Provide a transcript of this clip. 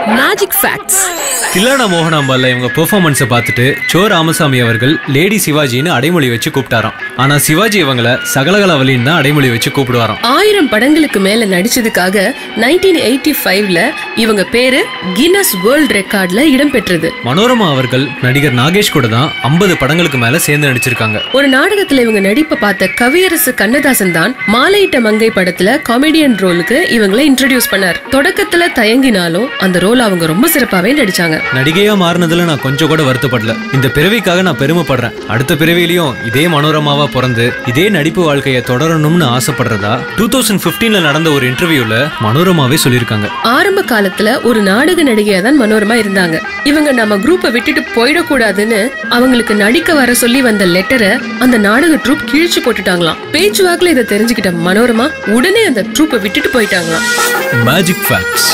magic facts தில்லானா மோகனாம்பால்ல இவங்க பெர்ஃபார்மன்ஸை பார்த்துட்டு so Ramasamy அவர்கள் லேடி சிவாஜின்னு அடைமொழி வச்சு கூப்பிட்டாராம் ஆனா சிவாஜி இவங்கள சகலகலவலின்னு தான் அடைமொழி வச்சு கூப்பிடுவாராம் ஆயிரம் படங்களுக்கு மேல நடிச்சதுக்காக நைன்டீன் எயிட்டி ஃபைவ்ல இவங்க பேரு கின்னஸ் வேர்ல்ட் ரெக்கார்ட்ல இடம்பெற்றது மனோரமா அவர்கள் நடிகர் நாகேஷ் கூட தான் ஐம்பது படங்களுக்கு மேல சேர்ந்து நடிச்சிருக்காங்க ஒரு நாடகத்துல இவங்க நடிப்பை பார்த்த கவியரசு கண்ணதாசன் தான் மாலையிட்ட மங்கை படத்துல காமெடியன் ரோலுக்கு இவங்களை இன்ட்ரடியூஸ் பண்ணார் தொடக்கத்துல தயங்கினாலும் அந்த ரோல் அவங்க ரொம்ப சிறப்பாவே நடிச்சாங்க நடிகையா மாறினதுல நான் கொஞ்சம் கூட வருத்தப்படல இந்த பிறவிக்காக நான் பெருமைப்படுறேன் அடுத்த பிறவிலையும் இதே மனோரமாவா பிறந்து இதே நடிப்பு வாழ்க்கையை தொடரணும்னு ஆசைப்படுறதா டூ தௌசண்ட் பிப்டீன்ல நடந்த ஒரு இன்டர்வியூல மனோரமாவே சொல்லியிருக்காங்க ஆரம்ப காலத்துல ஒரு நாடக நடிகையா தான் மனோரமா இருந்தாங்க இவங்க நம்ம குரூப்பை விட்டுட்டு போயிடக்கூடாதுன்னு அவங்களுக்கு நடிக்க வர சொல்லி வந்த லெட்டரை அந்த நாடக ட்ரூப் கிழிச்சு போட்டுட்டாங்களாம் பேச்சுவாக்குல இதை தெரிஞ்சுக்கிட்ட மனோரமா உடனே அந்த ட்ரூப்பை விட்டுட்டு போயிட்டாங்களாம் மேஜிக் ஃபேக்ட்ஸ்